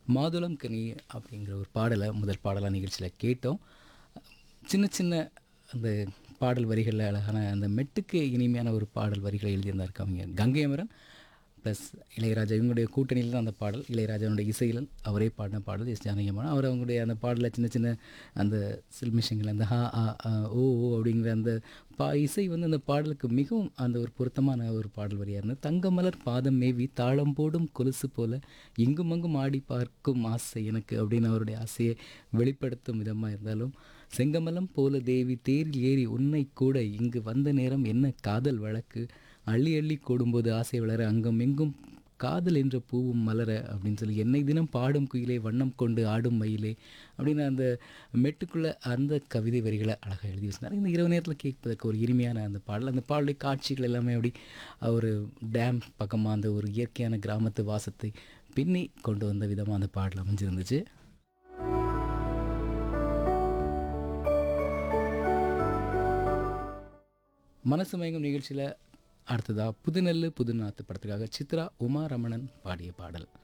மாதுளம் கனி அப்படிங்கிற ஒரு பாடலை முதல் பாடலாக நிகழ்ச்சியில் கேட்டோம் சின்ன சின்ன அந்த பாடல் வரிகளில் அழகான அந்த மெட்டுக்கு இனிமையான ஒரு பாடல் வரிகளை எழுதியிருந்தார் கவிஞர் கங்கை அமரன் ப்ளஸ் இளையராஜா இவங்களுடைய கூட்டணியில் தான் அந்த பாடல் இளையராஜாவுடைய இசையில் அவரே பாடின பாடல் எஸ் ஜானகியமான அவர் அவங்களுடைய அந்த பாடலில் சின்ன சின்ன அந்த சில்மிஷங்கள் அந்த ஹா ஆ ஆ, ஓ ஓ அப்படிங்கிற அந்த பா இசை வந்து அந்த பாடலுக்கு மிகவும் அந்த ஒரு பொருத்தமான ஒரு பாடல் வரியாக இருந்தது தங்கமலர் பாதம் மேவி தாளம் போடும் கொலுசு போல இங்கும் அங்கும் ஆடி பார்க்கும் ஆசை எனக்கு அப்படின்னு அவருடைய ஆசையை வெளிப்படுத்தும் விதமாக இருந்தாலும் செங்கமலம் போல தேவி தேரில் ஏறி உன்னை கூட இங்கு வந்த நேரம் என்ன காதல் வழக்கு அள்ளி அள்ளி கூடும்போது ஆசை வளர அங்கும் எங்கும் காதல் என்ற பூவும் மலர அப்படின்னு சொல்லி என்னை தினம் பாடும் குயிலே வண்ணம் கொண்டு ஆடும் மயிலே அப்படின்னு அந்த மெட்டுக்குள்ளே அந்த கவிதை வரிகளை அழகாக எழுதி வச்சிருந்தார் இந்த இரவு நேரத்தில் கேட்பதற்கு ஒரு இனிமையான அந்த பாடல் அந்த பாடலுடைய காட்சிகள் எல்லாமே அப்படி ஒரு டேம் பக்கமாக அந்த ஒரு இயற்கையான கிராமத்து வாசத்தை பின்னி கொண்டு வந்த விதமாக அந்த பாடல் அமைஞ்சிருந்துச்சு மனசு மயங்கும் நிகழ்ச்சியில் அடுத்ததாக புதுநெல்லு புதுநாத்து படத்துக்காக சித்ரா உமா ரமணன் பாடிய பாடல்